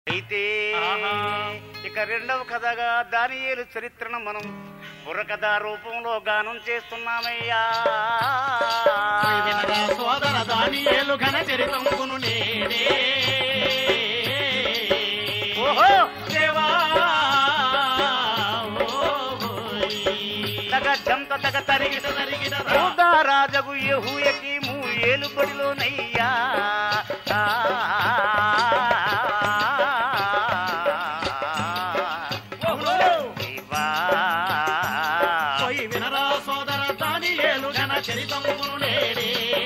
అయితే ఆహా. ఇక రెండవ కథగా దానియేలు చరిత్రను మనం బుర్రకథ రూపంలో గానం చేస్తున్నామయ్యా వినరా సోదర దానియేలు ఘన చరితంబును నేడే ఓహో దేవా ఓహోయ్. తగ జంత తగ తరిగి తరిగిట తరిగిట రా. యోధా రాజగు యహూయకి ఏలు బడిలోనయ్యా ఆ. ఓహో. దేవా. పోయి వినరా సోదర దానియేలు ఘన చరితంబును నేడే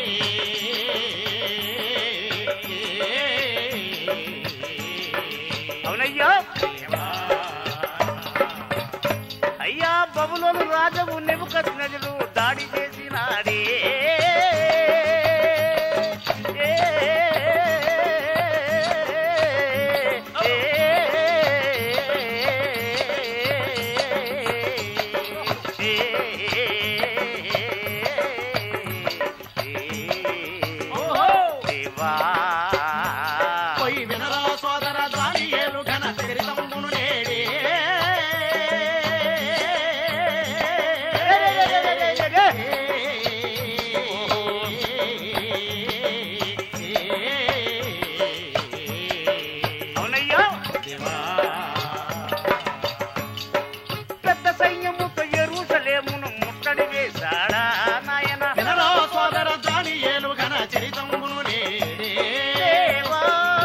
అవునయ్యా అయ్యా బబులోను రాజు నెబుకత్ నజరు దాడి చేసినాడే ఏ, ఓహో. దేవా పోయి వినరా సోదర దానియేలు ఘన చరితంబును నేడే అవునయ్యా పెద్ద సైన్యముతో ఎరుసలేమును ముట్టడి వేశాడా నాయన వినరా సోదర దానియేలు ఘన చరితంబును నేడే దేవా.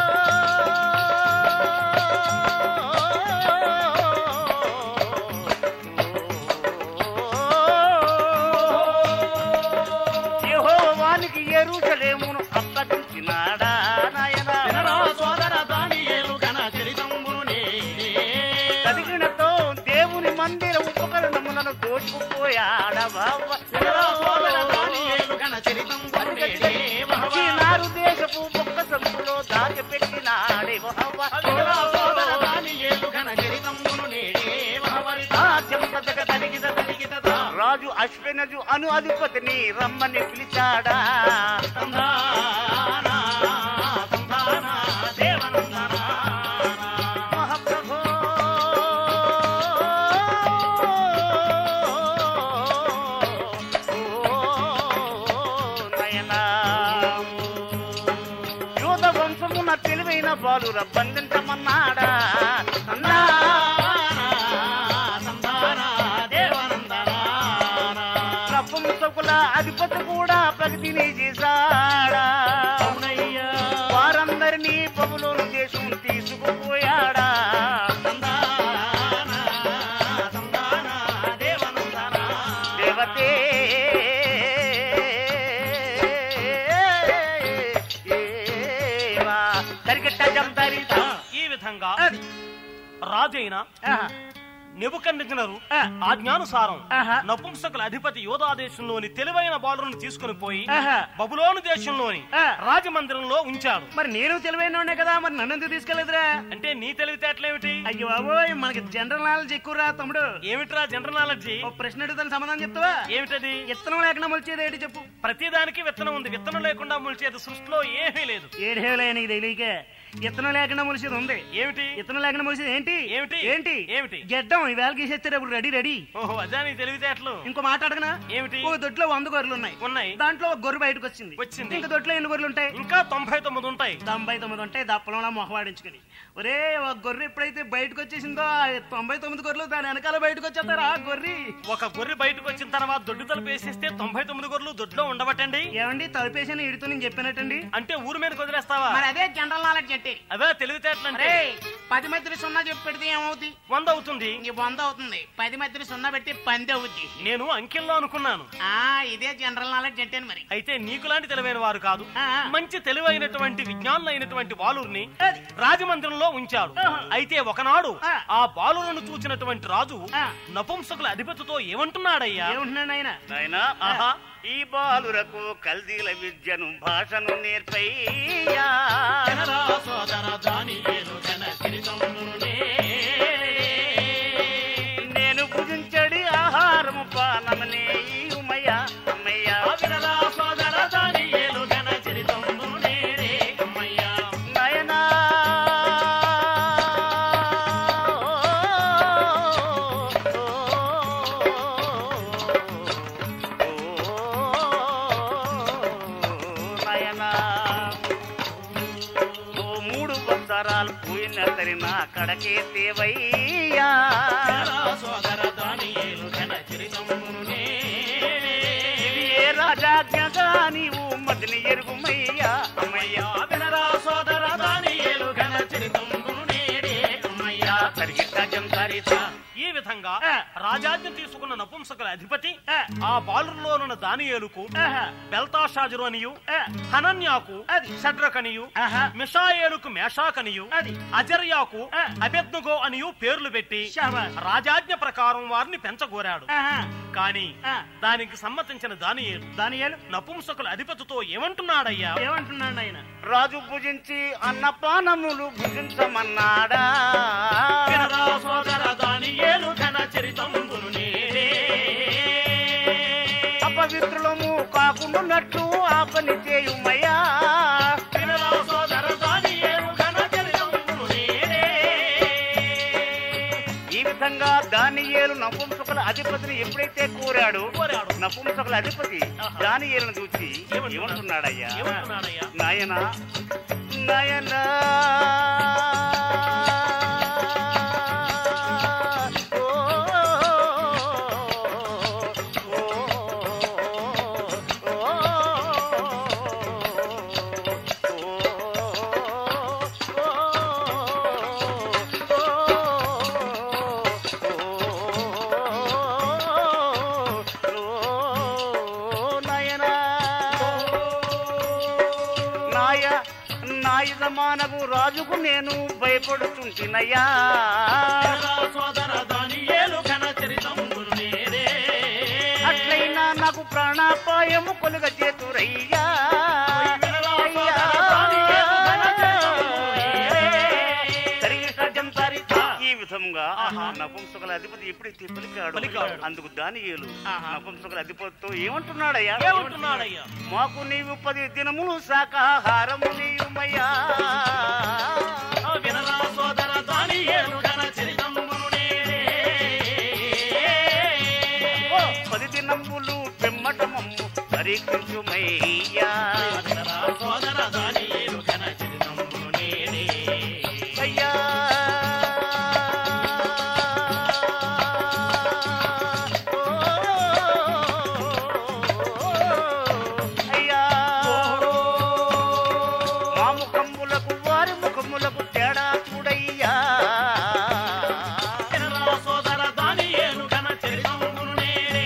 యెహోవానికి ఎరుసలేమును అప్పగించినాడా నాయన వినరా సోదర దానియేలు ఘన చరితంబును నేడే చదివినతో దేవుని మందిర ఉపకరణములను దోచుకుపోయాడా బావ వినరా సోదర దానియేలు ఘన చరితంబును నేడే వహవా. నారు దేశపు బొక్క సంపులో దాచిపెట్టినాడే బావ వినరా సోదర దానియేలు ఘన చరితంబును నేడే వహవరిత. ఆ చెంపతక తరిగిన తరిగిట దా. రాజు అశ్వనజు అను అధిపతిని రమ్మని పిలిచాడా తందానా, తందానా, దేవనందనా. మహాప్రభో ఓ నయనా. యూద వంశమున తెలివైన బాలుర బంధించమన్నాడా అన్నా నపుంసకుల అధిపతి కూడా ప్రగతిని చేశాడా వారందరినీ పబులోను దేశం తీసుకుపోయాడా దేవతే ఏవా. సరిగట్ట జంతరిత. ఈ విధంగా అది. రాజైన ఆహా. నెబుకన్నెజనరు ఆ. ఆజ్ఞానుసారం ఆహా. నపుంసకుల అధిపతి యోధా దేశంలోని తెలివైన బాలులను తీసుకుని పోయి ఆహా. బబులోను దేశంలోని ఆ. రాజమందిరంలో ఉంచాడు మరి నేను తెలివైన కదా మరి నన్ను ఎందుకు తీసుకెళ్ళదురా అంటే నీ తెలివితేటలేమిటి అయ్యో బాబోయ్ మనకి జనరల్ నాలెడ్జ్ ఎక్కువరా తమ్ముడు ఏమిట్రా జనరల్ నాలెడ్జి ఓ ప్రశ్న అడుగుతాను సమాధానం చెప్తావా ఏమిటది ఇత్తనం లేకుండా మొలిచేది ఏంటి చెప్పు ప్రతిదానికి విత్తనం ఉంది విత్తనం లేకుండా ముల్చేది సృష్టిలో ఏమీ లేదు ఏడేవులే నీకు తెలియక ఇత్తనం లేకుండా మొలిచేది ఉంది ఏమిటి ఇత్తనం లేకుండా మొలిచేది ఏంటి ఏమిటి? ఏంటి ఏమిటి? గెడ్డం ఈవేళ గీసేస్తారు ఇప్పుడు రెడీ రెడీ ఓహో అదే నీ తెలివితేటలు ఇంకో మాట అడగనా ఏమిటి? ఒక దొడ్లో వంద గొర్రెలు ఉన్నాయి ఉన్నాయి దాంట్లో ఒక గొర్రె బయటకు వచ్చింది వచ్చింది. ఇంకా దొడ్లో ఎన్ని గొర్రెలు ఉంటాయి ఇంకా తొంభై తొమ్మిది ఉంటాయి తొంభై తొమ్మిది ఉంటాయి దప్పలంలో మొహవాడించుకుని ఒరే ఒక గొర్రె ఎప్పుడైతే బయటకు వచ్చేసిందో ఆ తొంభై తొమ్మిది గొర్రెలు దాని వెనకాల బయటకు వచ్చేస్తారా ఆ గొర్రె ఒక గొర్రె బయటకు వచ్చిన తర్వాత దొడ్డు తలుపు వేసేస్తే తొంభై తొమ్మిది గొర్రెలు దొడ్లో ఉండబట్టండి ఏమండి తలుపేసిన ఇడుతూ నేను చెప్పినట్టండి అంటే ఊరు మీద వదిలేస్తావా మరి అదే జనరల్ నాలెడ్జ్ అంటే అవే తెలివితేటలు అంటే అరే పది మధ్యలో సున్నా చెప్పి పెడితే ఏమవుద్ది వంద అవుతుంది ఇంక వంద అవుతుంది పది మధ్యలో సున్నా పెట్టి పంది అవుద్ది నేను అంకెల్లో అనుకున్నాను ఆ ఇదే జనరల్ నాలెడ్జ్ అంటే మరి అయితే నీకులాంటి తెలివైన వారు కాదు ఆ. మంచి తెలివైనటువంటి విజ్ఞానులైనటువంటి బాలుర్ని అది. రాజమందిరంలో ఉంచాడు ఆహా. అయితే ఒకనాడు ఆ. ఆ బాలులను చూచినటువంటి రాజు ఆ. నపుంసకుల అధిపతితో ఏమంటున్నాడయ్యా ఏమంటున్నాడు ఆయన నాయనా ఆహా ఈ బాలురకు కల్దీల విద్యను భాషను నేర్పయ్యా జనరా సోదర దానియేలు ఘన చరితంబును నేడే నేను భుజించడి ఆహారము పానమనే ఉమయ్య అమ్మయ్య వినరా సోదర దానియేలు ఘన చరితంబును నేడే అమ్మయ్యా నయనా పోయిన సరి నా కడకే దేవయ్యా వినరా సోదర దానియేలు ఘన చరితమును నేడే. ఇది ఏ రాజాజ్ఞగా నీవు మదిని ఎరుగుమయ్యా అమ్మయ్యా వినరా సోదర దానియేలు ఘన చరితమును నేడే. అమ్మయ్యా సరిగిట్ట జంతారిత ఈ విధంగా ఆ. రాజాజ్ఞ తీసుకున్న నపుంసకుల అధిపతి ఆ. ఆ బాలుర్లోనున్న దానియేలుకు ఆహా. బెల్తాషాజరు అనియు ఆ. హనన్యాకు అది. షడ్రకనియు ఆహా. మిషాయేలుకు మేషాకనియు అది. అజర్యాకు ఆ. అభెజ్ఞగో అనియు పేర్లు పెట్టి శాబాష్. రాజాజ్ఞ ప్రకారం వారిని పెంచగోరాడు ఆహా. కాని ఆ. దానికి సమ్మతించిన దానియేలు దానియేలు నపుంసకుల అధిపతితో ఏమంటున్నాడయ్యా ఏమంటున్నాడు ఆయన రాజు భుజించి అన్నపానములు భుజించమన్నాడా వినరా సోదర దానియేలు ఘన చరితమును నేడే. అపవిత్రులము కాకుండాన్నట్లు ఆ పని చేయుమయ్యా వినరా సోదర దానియేలు ఘన చరితమును నేడే. ఈ విధంగా దానియేలు నపుంసకుల అధిపతిని ఎప్పుడైతే కోరాడు కోరాడు. నపుంసకుల అధిపతి ఆహా. దానియేలును చూసి ఏమంటున్నాడు? ఏమంటున్నాడయ్యా ఏమంటున్నాడయ్యా నాయన నాయన నాయ నాయుధమానగు రాజుకు నేను భయపడుతుంటినయ్యా వినరా సోదర దానియేలు ఘన చరితమును నేడే. అట్లయినా నాకు ప్రాణాపాయము కొలుగ చేతురయ్యా వినరా సోదర దానియేలు ఘన చరితమును నేడే. సరిగ్గా సత్యం సారిత. ఈ విధంగా నపుంసకుల అధిపతి ఎప్పుడైతే పలికాడు పలికాడు. అందుకు దానియేలు ఆహా. నపుంసకుల అధిపతితో ఏమంటున్నాడయ్యా ఏమంటున్నాడయ్యా మాకు నీవు పది దినములు శాకాహారము నీయుమయ్యా వినరా సోదర దానియేలు ఘన చరితమును నేడే. ఓ, పది దినములు పెమ్మటమమ్ము పరీక్షించుమయ్యా వినరా సోదర దానియేలు ఘన చరితమును నేడే. అయ్యా అయ్యా మా ముఖములకు వారి ముఖములకు తేడా చూడయ్యా వినరా సోదర దానియేలు ఘన చరితమును నేడే.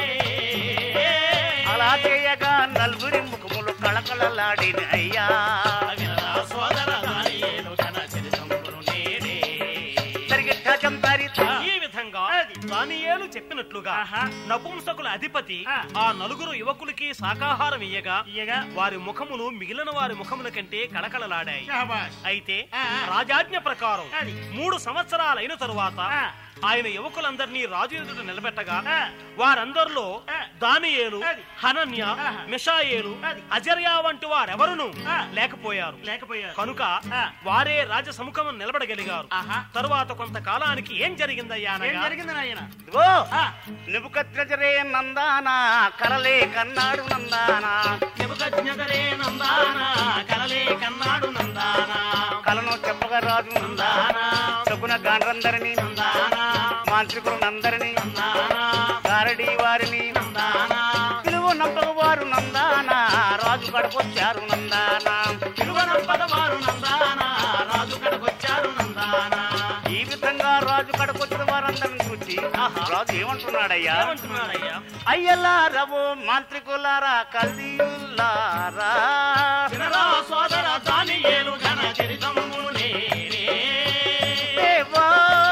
అలా చేయగా నలుగురి ముఖములు కళకళలాడిన అయ్యా వినరా సోదర దానియేలు ఘన చరితమును నేడే. సరిగ్గా చంపారిత ఈ విధంగా దానియేలు చెప్పినట్లుగా ఆహా. నపుంసకుల అధిపతి ఆ. ఆ నలుగురు యువకులకి శాకాహారం ఇయ్యగా ఇయ్యగా వారి ముఖములు మిగిలిన వారి ముఖముల కంటే కళకళలాడాయి శాబాష్. అయితే ఆ, ఆ. రాజాజ్ఞ ప్రకారం అది. మూడు సంవత్సరాలైన తరువాత ఆ. ఆయన యువకులందరినీ రాజు ఎదుట నిలబెట్టగా ఆ. వారందరిలో ఆ. దానియేలు అది. హనన్య ఆహా. మిషాయేలు అది. అజర్యా వంటి వారెవరును ఆ. లేకపోయారు లేకపోయారు కనుక ఆ. వారే రాజ సముఖం నిలబడగలిగారు ఆహా. తరువాత కొంతకాలానికి ఏం జరిగిందయ్యా ఏం అనగా జరిగింది నాయన ఇదిగో ఆ. నిబుకద్రజరే నందానా కరలే కన్నాడు నందానా నిబుకజ్ఞగరే నందాన కలలే కన్నాడు నందాన కలను చెప్పగా రాజు నందానా సగుణ గాండ్రందరిని నందాన మాంత్రికులందరినీ నందాన గారడీ వారిని నందాన పిలువ నంపగ వారు నందానా రాజు కడపొచ్చారు నందానా తిరువనంపద వారు నందాన రాజు కడకొచ్చారు నందాన ఈ విధంగా రాజు కడపొచ్చిన వారందరిని చూసి రాజు ఏమంటున్నాడయ్యా ఏమంటున్నాడయ్యా అయ్యలారవో మాంత్రికులారా కల్దీయులారా వినరా సోదర దానియేలు ఘన చరితమును నేడే దేవా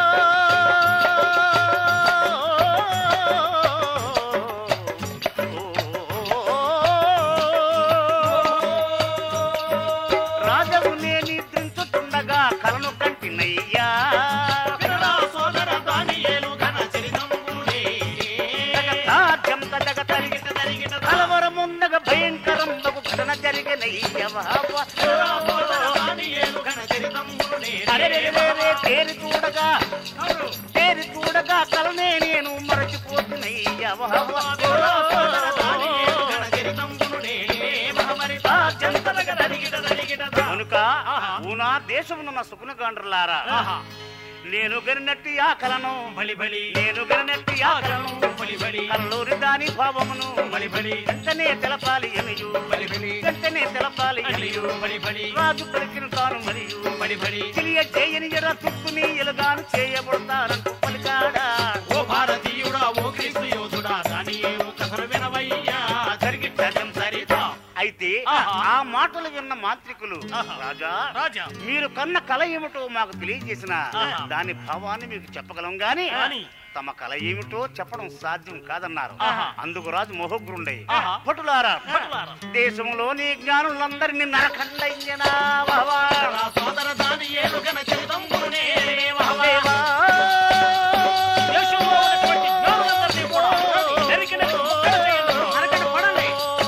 రాజవు నేని దించుతుండగా కలను కంటినయ్యా వినరా సోదర దానియేలు ఘన చరితమును నేడే జగతాజ్యం కదగ తరిగిట తరిగిట కలవరముండగ భయంకరంబగు ఘటన జరిగినయ్య వినరా సోదర దానియేలు ఘన చరితమును నేడే తేరి చూడగా అవును. తేరి చూడగా కలనే నేను మరచిపోతున్నాయ్య వినరా సోదర దానియేలు ఘన చరితమును నేడే మహమరి జంతరగ తరిగిట తరిగిట కనుక ఊనా దేశ దేశమునున్న సుకునగాండ్రులారా నేను గరినట్టి ఆ కలను బలి బలి నేను గరినట్టి ఆ కలను బలి బలి కలలోని దాని భావమును బలి బలి వెంటనే తెలపాలి ఎనియు బలి బలి వెంటనే తెలపాలి ఎనియు బలి బలి రాజు పలికిన తాను మరియు బలి బలి తెలియ చేయని ఎర తుక్కుని ఎలుగాను చేయబడతారంటూ పలికాడా ఓ భారతీయుడా ఓ క్రీస్తు యోధుడా దాని ఏమో కథలు వినవయ్యా జరిగి సత్యం సరిత అయితే ఆహా. ఆ మాటలు విన్న మాంత్రికులు ఆహా. రాజా రాజా మీరు కన్న కళ ఏమిటో మాకు తెలియజేసిన ఆహా. దాని భావాన్ని మీకు చెప్పగలం గాని గాని తమ కళ ఏమిటో చెప్పడం సాధ్యం కాదన్నారు ఆహా. అందుకు రాజు మొహగ్రుండై ఆహా. భటులారా భటులారా. దేశంలోని జ్ఞానులందరినీ నరకండయ్యనా భవా. నా సోదర దాని ఏలుగన చరితంబునే దేవా. దేశంలో ఉన్నటువంటి జ్ఞానులందరినీ కూడా నరికినట్టు ముక్కలు చేయండి. నరకని పడండి.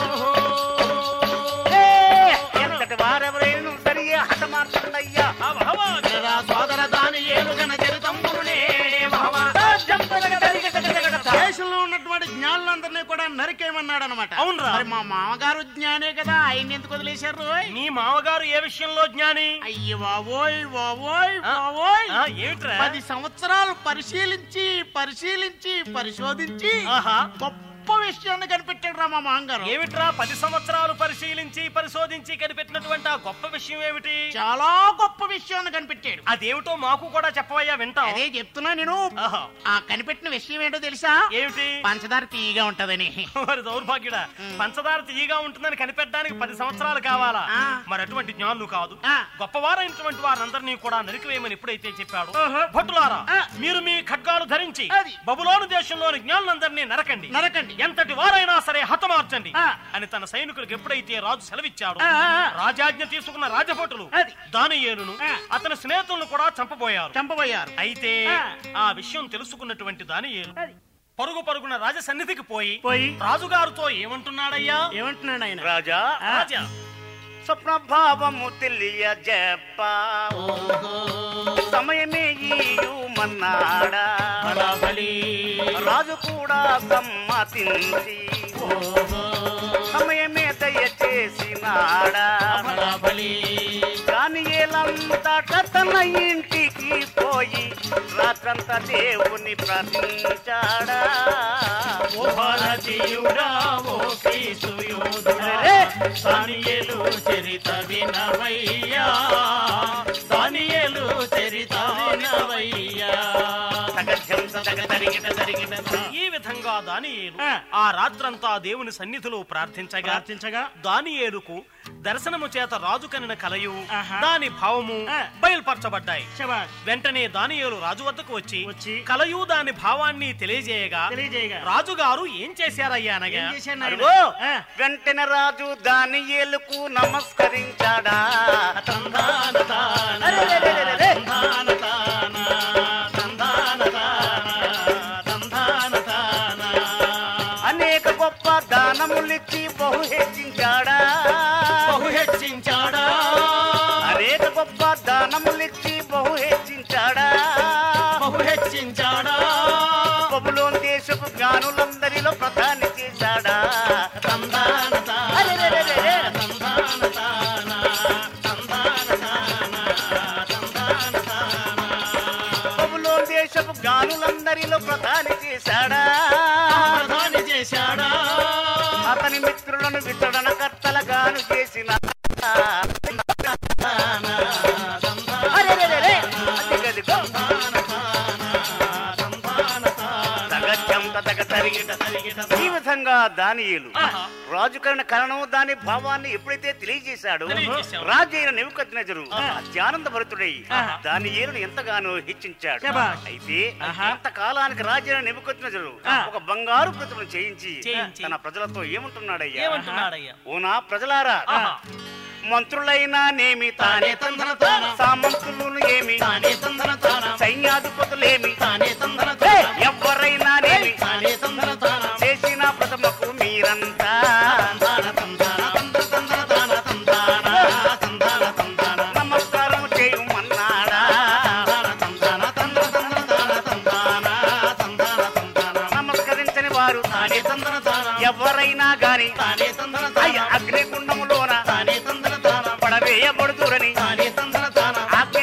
ఏ, ఎంతటి వారెవరైనా సరియే హతమార్చండయ్యా భవ భవ నా సోదర దాని ఏలుగన చరితంబునే భవ. దేశంలో ఉన్నటువంటి జ్ఞానులందరినీ కూడా నరికేయమన్నాడు అనమాట అవునురా. మరి మా మామగారు జ్ఞానే కదా ఆయన ఎందుకు వదిలేశారు రోయ్? నీ మామగారు ఏ విషయంలో జ్ఞాని అయ్య బాబోయ్ బాబోయ్ ఆ? బాబోయ్ ఆ, ఏమిట్రా పది సంవత్సరాలు పరిశీలించి పరిశీలించి పరిశోధించి ఆహా గొప్ప విషయాన్ని కనిపెట్టాడు రా మా మామగారు ఏమిట్రా పది సంవత్సరాలు పరిశీలించి పరిశోధించి కనిపెట్టినటువంటి ఆ గొప్ప విషయం ఏమిటి చాలా గొప్ప విషయాన్ని కనిపెట్టాడు అదేమిటో మాకు కూడా చెప్పవయ్యా వింటాం అదే చెప్తున్నా నేను ఆహా. ఆ కనిపెట్టిన విషయం ఏంటో తెలుసా ఏమిటి పంచదార తీయగా ఉంటదని మరి దౌర్భాగ్యుడా పంచదార తీయగా ఉంటుందని కనిపెట్టడానికి పది సంవత్సరాలు కావాలా ఆ. మరి అటువంటి జ్ఞానులు కాదు ఆ. గొప్పవారైనటువంటి వారందరినీ కూడా నరికివేయమని ఎప్పుడైతే చెప్పాడు ఓహో. భటులారా ఆ. మీరు మీ ఖడ్గాలు ధరించి అది. బబులోను దేశంలోని జ్ఞానులందరినీ నరకండి నరకండి ఎంతటి వారైనా సరే హతమార్చండి ఆ. అని తన సైనికులకు ఎప్పుడైతే రాజు సెలవిచ్చాడు ఆ, ఆ, ఆ. రాజాజ్ఞ తీసుకున్న రాజభటులు అది. దానియేలును ఆ. అతని స్నేహితులను కూడా చంపబోయారు చంపబోయారు అయితే ఆ. ఆ విషయం తెలుసుకున్నటువంటి దానియేలు అది. పరుగు పరుగున రాజ సన్నిధికి పోయి పోయి రాజుగారితో ఏమంటున్నాడయ్యా ఏమంటున్నాడు ఆయన రాజా రాజా స్వప్న భావము తెలియ చెప్ప సమయమే ఈయుమన్నాడా రాజు కూడా సమ్మతించి సమయమే దయచేసినాడా కానీ ఏలంతట తన ఇంటికి పోయి రాత్రంతా దేవుని ప్రార్థించాడా ఓ భారతీయుడా ఓ క్రీస్తు యోధుడా రే. దానియేలు చరిత వినవయ్యా దానియేలు చరిత వినవయ్యా తగధ్యం తగ తరిగిట తరిగిట ఈ విధంగా దానియేలు ఆ. ఆ రాత్రంతా దేవుని సన్నిధిలో ప్రార్థించగా ప్రార్థించగా దానియేలుకు దర్శనము చేత రాజు కనిన కలయు ఆహా. దాని భావము ఆ. బయలుపరచబడ్డాయి శబాష్ వెంటనే దానియేలు రాజు వద్దకు వచ్చి వచ్చి కలయు దాని భావాన్ని తెలియజేయగా తెలియజేయగా రాజుగారు ఏం చేశారయ్యా అనగా ఏం చేశాడు నాయన? అరుగో ఆ. వెంటనే రాజు దాని ఏలుకు నమస్కరించాడా తందాన తాన, అరే, రే, రే, రే, రే. తందాన తాన, తందాన తాన, తందాన తాన. అనేక గొప్ప దానములిచ్చి బహు హెచ్చించాడా బహు హెచ్చించాడా అనేక గొప్ప దానములిచ్చి బహు హెచ్చించాడా బహు హెచ్చించాడా బబులోన్ దేశపు జ్ఞానులందరిలో ప్రధాని చేశాడా తందాన తాన, అరే, రే, రే, రే, రే. తందాన తాన, తందాన తాన, తందాన తాన. బబులోన్ దేశపు జ్ఞానులందరిలో ప్రధాని చేశాడా ప్రధాని చేశాడా అతని మిత్రులను వితడన కర్తలగాను చేసిన అరే, రే, రే, రే. అదిగదిగో. తగచ్చం తగ తరిగిట ఈ విధంగా దానియేలు ఆహా. రాజు కరిన కరణం దాని భావాన్ని ఎప్పుడైతే తెలియజేశాడో తెలియజేశాడు. రాజు అయిన నివుకద్నజరు ఆహా. అత్యానంద భరితుడై ఆహా. దానియేలును ఎంతగానో హెచ్చించాడు శభాష్. అయితే ఆహా. కాలానికి రాజు అయిన నివుకద్నజరు ఆ. ఒక బంగారు ప్రతిమను చేయించి చేయించి. తన ప్రజలతో ఏమంటున్నాడయ్యా ఏమంటున్నాడయ్యా ఓనా ప్రజలారా ఆహా. మంత్రులైనా నేమి తానే తందన తాన. సామంతులు ఏమి తానే తందన తాన సైన్యాధిపతులేమి తానే తందన హే, తాన ఎవ్వరైనా నేమి తానే తందన తాన చేసిన ప్రథమకు మీరంతా తందాన తందాన తందన తందన తాన తందాన తందాన తందాన నమస్కారం చేయమన్నాడా తందాన తందాన తందన తందన తాన తందాన తందాన తందాన నమస్కరించని వారు తానే తందన తాన ఎవరైనా గాని తానే తందన అయ్య తాన అగ్నిగుండములోన తానే తందన తాన పడవేయబడుతురని తానే తందన తాన ఆజ్ఞ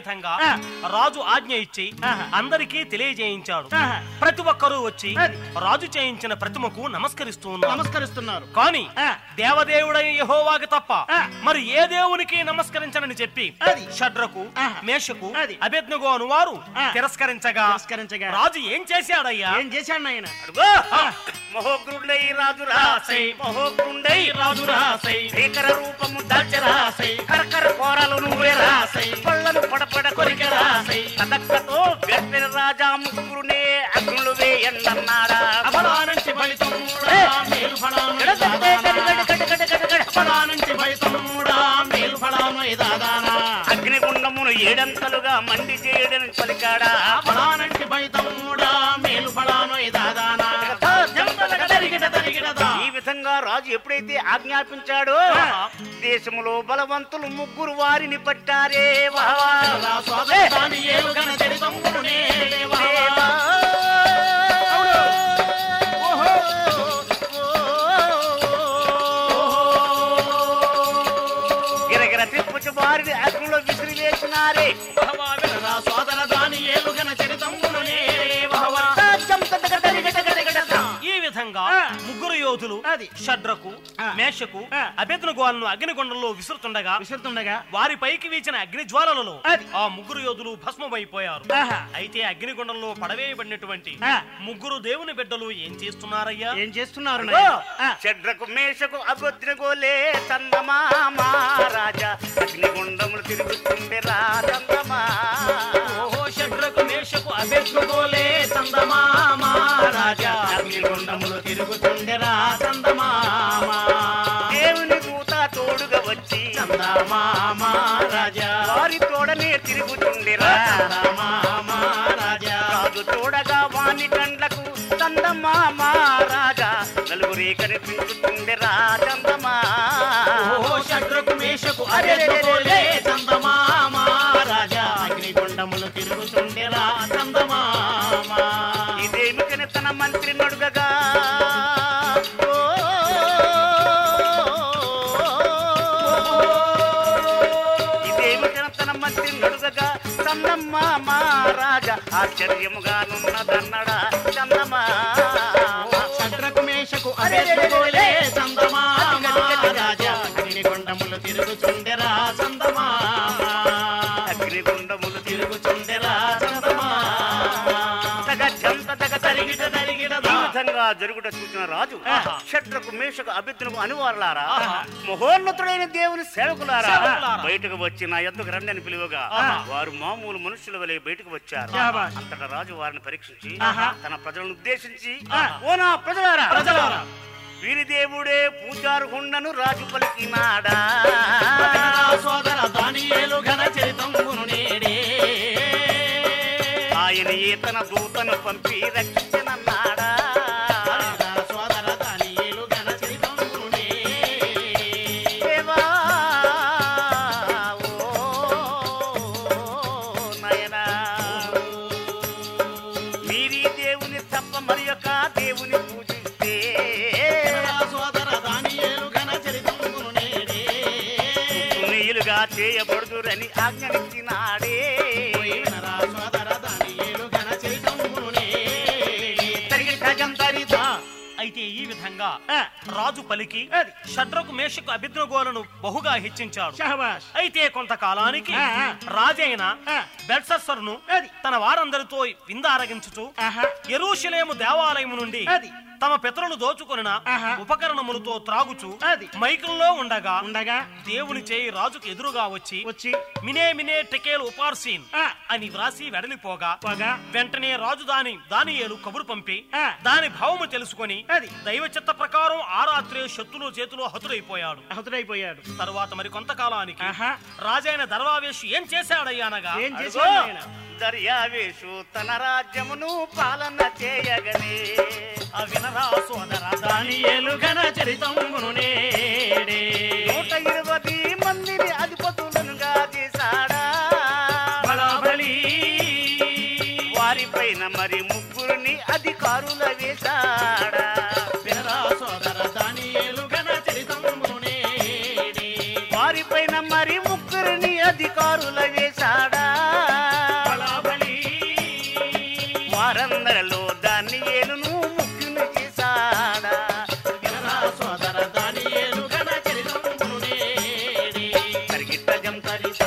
విధంగా ఆ. రాజు ఆజ్ఞ ఇచ్చి ఆహా. అందరికీ తెలియజేయించాడు ఆహా. ప్రతి ఒక్కరూ వచ్చి అది. రాజు చేయించిన ప్రతిమకు నమస్కరిస్తూ ఉన్నారు నమస్కరిస్తున్నారు కానీ ఆ. దేవదేవుడైన యెహోవాకి తప్ప ఆ. మరి ఏ దేవునికి నమస్కరించనని చెప్పి అది. షడ్రకు ఆహా. మేషకు అది. అభెజ్ఞగో అనువారు ఆ. తిరస్కరించగా తిరస్కరించగా. రాజు ఏం చేశాడయ్యా ఏం చేశాడు ఆయన అడుగో మహోగ్రుండై రాజు రాసై మహోగ్రుండై రాజు రాసై భీకర రూపము దాల్చి రాసై కరకర కోరలు నువ్వే రాసై పళ్ళను పడపడ కొరిక రాసై కదక్కతో వ్యక్తి రాజా ముగ్గురునే అగ్నులు వేయండన్నాడా అబలానంటి ఫలితముడా మేలు ఫలాను గడగడే గడగడ గడగడ గడగడ. అబలానంటి ఫలితముడా మేలు ఫలాను ఇదాదానా అగ్నిగుండమును ఏడంతలుగా మండి చేయడని పలికాడా అబలానంటి ఫలితముడా మేలు ఫలాను ఇదాదానా జంతలగ తరిగిట తరిగిడదా ఈ విధంగా రాజు ఎప్పుడైతే ఆజ్ఞాపించాడో దేశములో బలవంతులు ముగ్గురు వారిని పట్టారే వావా. సోదర దాని ఏలుగన చరితమును నేడేవా దేవా. గిరగిర తిప్పుచు వారిని అగ్నిలో విసిరి వేసినారే వినరా సోదర దాని ఏలుగన చరితమును నేడేవా ఈ విధంగా ముగ్గురు యోధులు అది. షడ్రకు ఆ. మేషకు ఆ. అభ్యర్థులను అగ్నిగుండంలో విసురుతుండగా విసురుతుండగా వారి పైకి వీచిన అగ్ని జ్వాలలలో అది. ఆ ముగ్గురు యోధులు భస్మమైపోయారు ఆహా. అయితే అగ్నిగుండంలో పడవేయబడినటువంటి ఆ. ముగ్గురు దేవుని బిడ్డలు ఏం చేస్తున్నారయ్యా ఏం చేస్తున్నారు ఇదిగో, నాయనా? ఆ, చెడ్రకు మేషకు అభద్రగోలే చందమా రాజా అగ్నిగుండములు తిరుగుతుండే రా చందమా ఓహో షడ్రకు మేషకు అభ్యర్థుగోలే చందమామా రాజా అగ్నిగుండములు తిరుగుతుండెరా చందమామా దేవుని దూత తోడుగా వచ్చి చందమామా రాజా వారి తోడనే తిరుగుతుండేరా చందమామా రాజా రాజు తోడగా వాని కండ్లకు చందమా రాజా నలుగురి కనిపించుతుండేరా చందమా ఓహో షడ్రకు మేషకు అభ్యర్థుగోలే చందమామా రాజా అగ్నిగుండములు తిరుగుతుండెరా చందమామా ఇదేమికని తన మంత్రి నడుగగా ఓ, ఇదేమికని తన మంత్రి నడుగగా చందమ్మ మహారాజా ఆశ్చర్యముగానున్నదన్నడా చందమా షడ్రకు మేషకు అభ్యర్థుగోలే చందమామా రాజా అగ్నిగుండములు తిరుగుతుండెరా చందమామా అగ్నిగుండములు తిరుగుతుండెరా చందమామా తగ జంత తగ తరిగిట తరిగిట తరిగిడదా ఈ విధంగా జరుగుట చూసిన రాజు ఆహా. షట్రకు మేషకు అభిత్తులకు అనువారులారా ఆహా. మహోన్నతుడైన దేవుని సేవకులారా సేవకులారా. బయటకు వచ్చి నా ఎద్దుకు రండి అని పిలువగా ఆహా. వారు మామూలు మనుషుల వలె బయటకు వచ్చారు శాబాష్. అంతటా రాజు వారిని పరీక్షించి ఆహా. తన ప్రజలను ఉద్దేశించి ఆహా. ఓ నా ప్రజలారా ప్రజలారా. వీరి దేవుడే పూజారు గుండను రాజు పలికినాడా సోదర దానియేలు ఘన చరితమును నేడే ఆయన ఏ తన దూతను పంపి రక్షించనన్నాడా సోదర దానియేలు ఘన చరితమును నేడే దేవా, ఓ నయనా. మీరీ దేవుని తప్ప మరి యొక్క దేవుని పూజిస్తే సోదర దానియేలు ఘన చరితమును నేడే నీలుగా చేయబడుదురని ఆజ్ఞనిచ్చినాడే వినరా సోదర దానియేలు ఘన చరితమును నేడే తరిగి సగం తరిదా. అయితే ఈ విధంగా ఆ, రాజు పలికి అది. షడ్రకు మేషకు అభిజ్ఞగోలను బహుగా హెచ్చించాడు శాబాష్. అయితే కొంతకాలానికి ఆ, ఆ. రాజైన ఆ. బెల్సస్సరును అది. తన వారందరితో విందారగించుచు ఆహా. ఎరూషలేము దేవాలయము నుండి అది. తమ పితరులు దోచుకొనిన ఆహా. ఉపకరణములతో త్రాగుచు అది. మైకుల్లో ఉండగా ఉండగా దేవుని చేయి రాజుకు ఎదురుగా వచ్చి వచ్చి మినే మినే టెకేల్ ఉపార్సీన్ ఆ. అని వ్రాసి వెడలిపోగా పోగా వెంటనే రాజు దాని దానియేలు కబురు పంపి ఆ. దాని భావము తెలుసుకొని అది. దైవ చిత్త ప్రకారం ఆ రాత్రే శత్రుల చేతిలో హతుడైపోయాడు హతుడైపోయాడు తరువాత మరి కొంతకాలానికి ఆహా. రాజైన దర్వావేషు ఏం చేశాడయ్యానగా ఏం అదిగో, చేశాడు ఆయన? దర్యావేషు తన రాజ్యమును పాలన చేయగనే ఆ వినరా సోదర దానియేలు ఘన చరితమును నేడే నూట ఇరవై మందిని అధిపతులనుగా చేశాడా బలబలి వారిపైన మరి ముగ్గురిని అధికారుల వేశాడా వినరా సోదర దానియేలు ఘన చరితమును నేడే వారిపైన మరి ముగ్గురిని అధికారుల వేశాడా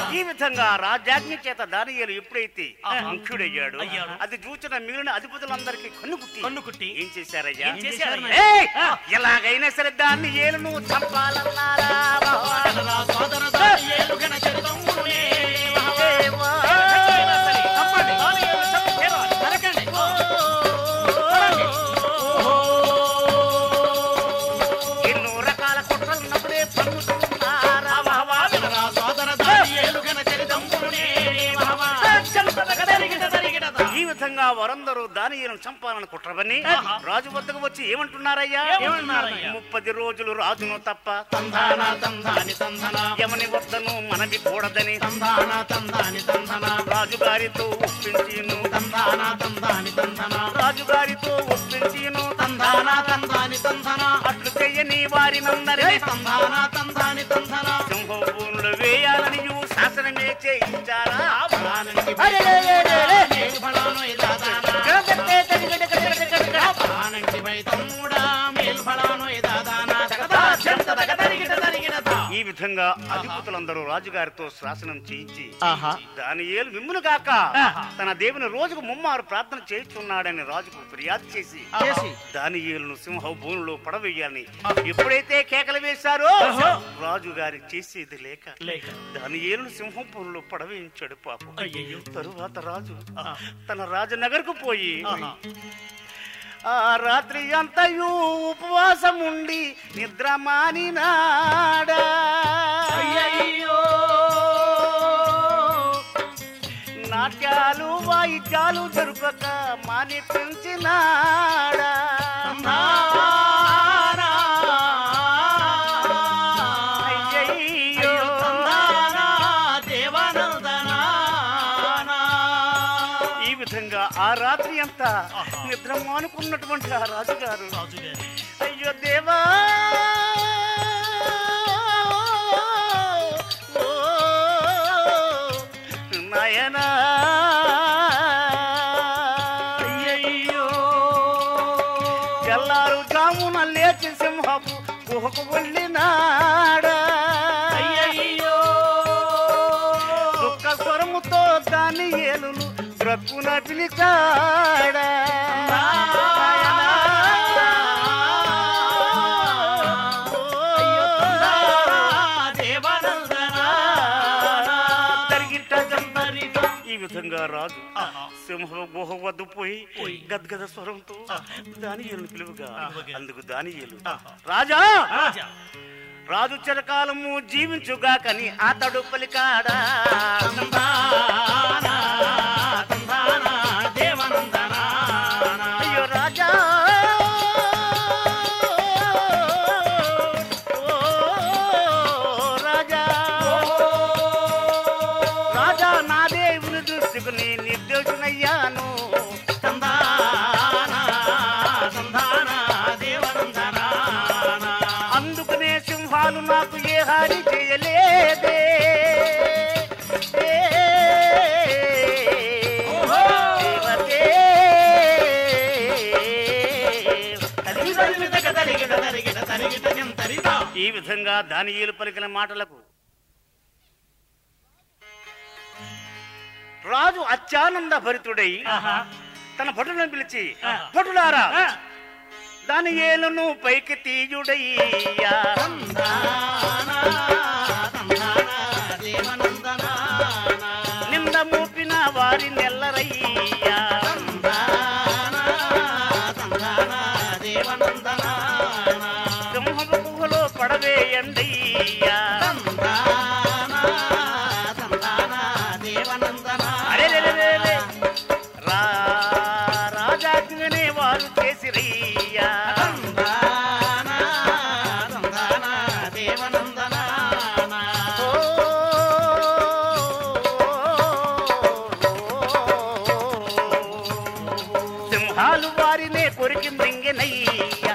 ఈ విధంగా రాజాజ్ఞ చేత దానియేలు ఎప్పుడైతే ఆహా. ముఖ్యుడయ్యాడు అయ్యాడు. అది చూచిన మిగిలిన అధిపతులందరికీ కన్ను కుట్టి కన్ను కుట్టి ఏం చేశారయ్యా ఏం చేశారు? ఏయ్! ఎలాగైనా సరే దాన్ని ఏలును చంపాలన్నారా సోదరా సోదర దానియేలు ఘన చరితమునే తప్పండి. దానియేలు చంపి తీరాలి. నరకండి ఎన్నో రకాల కుట్రలున్నప్పుడే పన్నుతున్నారా సోదరా సోదర దానియేలు ఘన చరితమునే తరిగిట తరిగిట ఈ విధంగా వారందరూ దానియేలును చంపాలని కుట్రవని రాజు వద్దకు వచ్చి ఏమంటున్నారయ్యా ఏమంటున్నారయ్యా? ముప్పది రోజులు రాజును తప్ప తందాన తందాని తందన యమని వద్దను మనవి కూడదని తందాన తందాని తందన రాజుగారితో ఒప్పించిను తందాన తందాని తందన రాజుగారితో ఒప్పించిను తందాన తందాని తందన అట్లు చెయ్యని వారినందరినీ తందాన తందాని తందన సింహభూములు వేయాలని యు శాసనమే చేయించారా ఫలానంటి మేలు ఫలాను ఇదాదానా ఫలానంటి పై తమ్ముడా మేలు ఫలాను ఇదాదానా తగదా జంత తగ తరిగిట తరిగినదా ఈ విధంగా అధిపతులందరూ రాజుగారితో శాసనం చేయించి ఆహా దాని ఏలు మిమ్మును గాక ఆహా. తన దేవుని రోజుకు ముమ్మారు ప్రార్థన చేస్తున్నాడని రాజుకు ఫిర్యాదు చేసి చేసి. దాని ఏలును సింహ భూమిలో పడవేయాలని ఎప్పుడైతే కేకలు వేశారో ఆహా. రాజు గారి చేసేది లేక లేక దాని ఏలును సింహం భూమిలో పడవేయించాడు పాపం అయ్యయ్యో తరువాత రాజు ఆహా. తన రాజనగర్కు పోయి ఆహా. ఆ రాత్రి అంతయు ఉపవాసం ఉండి నిద్ర మానినాడా అయ్యయ్యో నాట్యాలు వాయిద్యాలు జరుపక మాని పెంచినాడా తందానా అయ్యయ్యో. అయ్యో తందానా దేవానందనా ఈ విధంగా ఆ రాత్రి అంతా నిద్ర మానుకున్నటువంటి ఆ రాజుగారు రాజుగారు అయ్యో దేవా ఓ నాయనా అయ్యయ్యో తెల్లారు జామున లేచి సింహపు గుహకు వెళ్ళినాడా అయ్యయ్యో దుఃఖ స్వరముతో దాని ఏలును ద్రక్కున పిలిచాడా తరిగిట్ట జంతరిట. ఈ విధంగా రాజు సింహ గుహ వద్ద పోయి గద్గద స్వరంతో దాని పిలువగా అందుకు దాని రాజా రాజా రాజు చిరకాలము జీవించుగాకని అతడు పలికాడా అయ్యో రాజా ఓ రాజా రాజా నా దేవుని దృష్టికి నిర్దోషునయ్యాను అందుకనే సింహాలు నాకు ఏ హాని చేయలేదే ఏ, దేవతే. ఈ విధంగా దానియేలు పలికిన మాటలకు రాజు అత్యానంద భరితుడై తన భటులను పిలిచి భటులారా దాని ఏలును పైకి తీయుడయ్యా నింద మోపిన వారి నెల్లరయ్యా సింహపు గుహలో పడవేయండయ్యా అరే రే రే రే రే. రా రాజాజ్ఞనే వారు చేసిరయ్యా సింహాలు వారినే కొరికి మృంగినయ్యా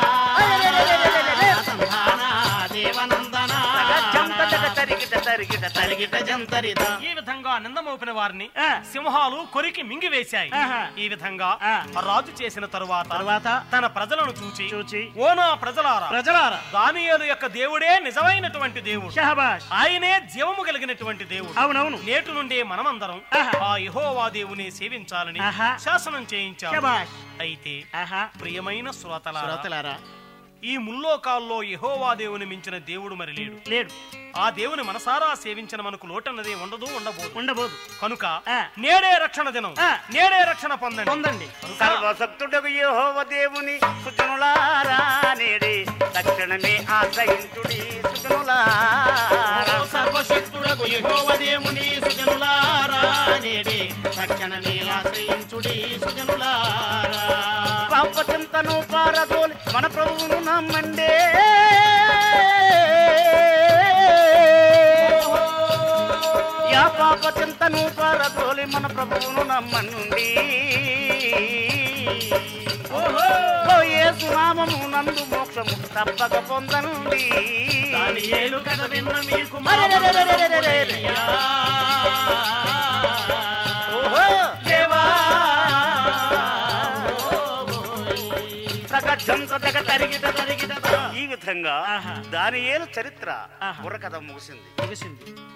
తగ జంత తగ తరిగిట తరిగిట తరిగిట జంతరిదా ఈ విధంగా నింద మోపిన వారిని ఆ. సింహాలు కొరికి మింగివేశాయి ఆహా. ఈ విధంగా ఆ. రాజు చేసిన తరువాత తర్వాత తన ప్రజలను చూచి చూచి ఓ నా ప్రజలారా ప్రజలారా దానియేలు యొక్క దేవుడే నిజమైనటువంటి దేవుడు షహబాష్ ఆయనే జీవము కలిగినటువంటి దేవుడు అవునవును నేటి నుండి మనమందరం ఆహా. ఆ యెహోవా దేవుని సేవించాలని ఆహా. శాసనం చేయించారు షబాష్ అయితే ఆహా ప్రియమైన శ్రోతలారా శ్రోతలారా ఈ ముల్లోకాల్లో యెహోవా దేవుని మించిన దేవుడు మరి లేడు లేడు ఆ దేవుని మనసారా సేవించిన మనకు లోటన్నది ఉండదు ఉండబోదు ఉండబోదు కనుక ఆ. నేడే రక్షణ దినం ఆ. నేడే రక్షణ పొందండి పొందండి కనుక సర్వసక్తుడకు యెహోవ దేవుని సుజనులారా నేడి తక్షణమే ఆశ్రయించుడి సుజనులారా సర్వశక్తుడకు యెహోవ దేవుని సుజనులారా నేడి తక్షణమే ఆశ్రయించుడి సుజనులారా పాప చింతను పారదోలి మన ప్రభువును నమ్మండే యా పాప చింతను పారదోలి మన ప్రభువును నమ్మండి ఓ యేసు నామము నందు మోక్షము తప్పక పొందండి దానియేలు కథ విన్న మీకు అరెరెరెరెరెరెరెరె. ఓహో దేవా సగజం సగ తరిగిట తరిగిట ఈ విధంగా ఆహా. దానియేలు చరిత్ర ఆహా. బుర్రకథ ముగిసింది ముగిసింది